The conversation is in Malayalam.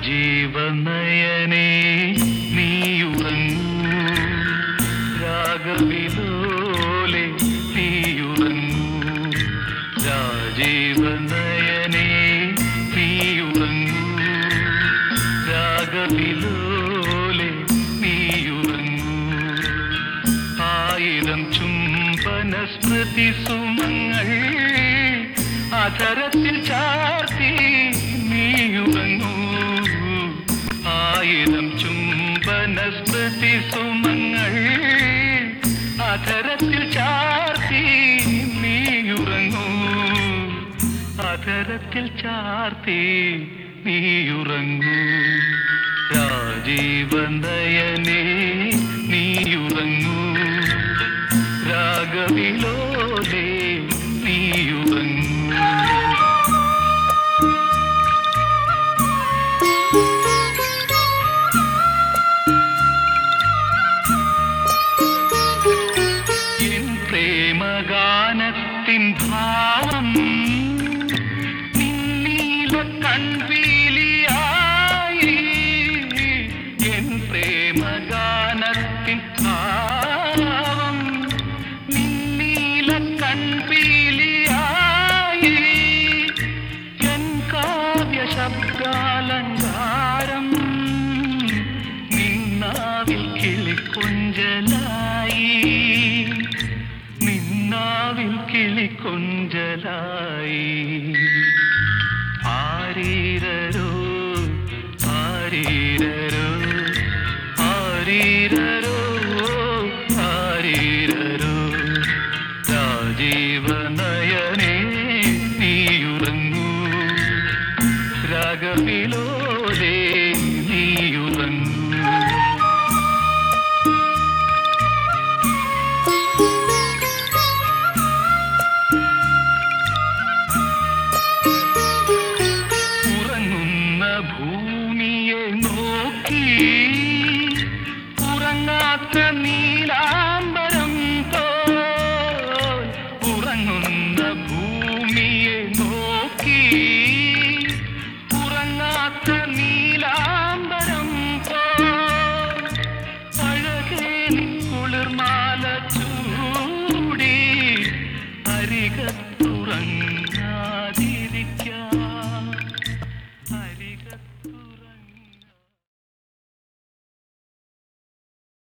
രാജീവനയനേ നീയുറങ്ങൂ രാഗവിലോലെ നീയുറങ്ങൂ രാജീവനയനേ നീയുറങ്ങൂ രാഗവിലോലെ നീയുറങ്ങൂ ആയിരം ചുംബന സ്മൃതി സുമങ്ങൾ അധരത്തിൽ ചാർത്തി നീയുറങ്ങൂ ആയിരം ചുംബന സ്മൃതി സുമങ്ങൾ അധരത്തിൽ ചാർത്തി നീയുറങ്ങൂ അധരത്തിൽ ചാർത്തി നീയുറങ്ങൂ രാജീവനയനേ നീയുറങ്ങൂ രാഗവിലോലേ നീയുറങ്ങൂ എൻ പ്രേമഗാനത്തിൻ ഭാവം നിന്നീല കൺവീലിയായി എൻ പ്രേമഗാനത്തിൻ ഭാവം നിന്നീല കൺവീലിയായി എൻ കാവ്യ ശബ്ദാലങ്കാരം നിന്നാവിൽ കിളിക്കൊഞ്ചലായി നിന്നാവിൽ കിളിക്കൊഞ്ചലായി ആരീരരോ ആരീരരോ ആരീരരോ ആരീരരോ രാജീവനയനേ നീയുറങ്ങൂ രാഗവിലോ